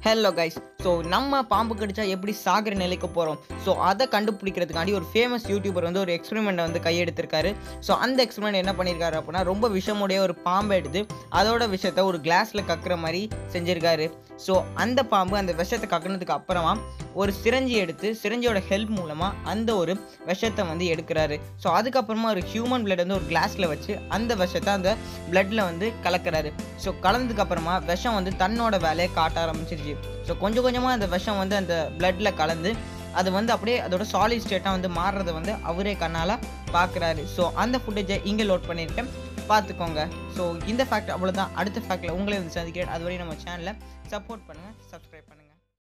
hello guys so நம்ம பாம்பு கடிச்சா எப்படி சாகிற நிலைக்கு போகிறோம் ஸோ அதை கண்டுபிடிக்கிறதுக்காண்டி ஒரு ஃபேமஸ் யூடியூபர் வந்து ஒரு எக்ஸ்பெரிமெண்ட்டை வந்து கையெடுத்திருக்காரு ஸோ அந்த எக்ஸ்பெரிமெண்ட் என்ன பண்ணியிருக்காரு அப்படின்னா ரொம்ப விஷமுடைய ஒரு பாம்பை எடுத்து அதோட விஷத்தை ஒரு கிளாஸில் கக்குற மாதிரி செஞ்சிருக்காரு ஸோ அந்த பாம்பு அந்த விஷத்தை கக்குனதுக்கு அப்புறமா ஒரு சிரஞ்சி எடுத்து சிரஞ்சியோட ஹெல்ப் மூலமாக அந்த ஒரு விஷத்தை வந்து எடுக்கிறாரு ஸோ அதுக்கப்புறமா ஒரு ஹியூமன் பிளட் வந்து ஒரு கிளாஸில் வச்சு அந்த விஷத்தை அந்த பிளட்டில் வந்து கலக்கிறாரு ஸோ கலந்ததுக்கு அப்புறமா விஷம் வந்து தன்னோட வேலையை காட்ட ஆரம்பிச்சிருச்சு ஸோ கொஞ்சம் கொஞ்சமாக அந்த விஷம் வந்து அந்த பிளட்ல கலந்து அது வந்து அப்படியே அதோட சாலிட் ஸ்டேட்டாக வந்து மாறுறதை வந்து அவரே கண்ணால் பார்க்குறாரு ஸோ அந்த ஃபுட்டேஜை இங்கே லோட் பண்ணியிருக்கேன் பார்த்துக்கோங்க ஸோ இந்த ஃபேக்ட் அவ்வளோதான் அடுத்த ஃபேக்டில் உங்களை வந்து சந்திக்கிறேன் அதுவரை நம்ம சேனலை சப்போர்ட் பண்ணுங்கள் சப்ஸ்கிரைப் பண்ணுங்கள்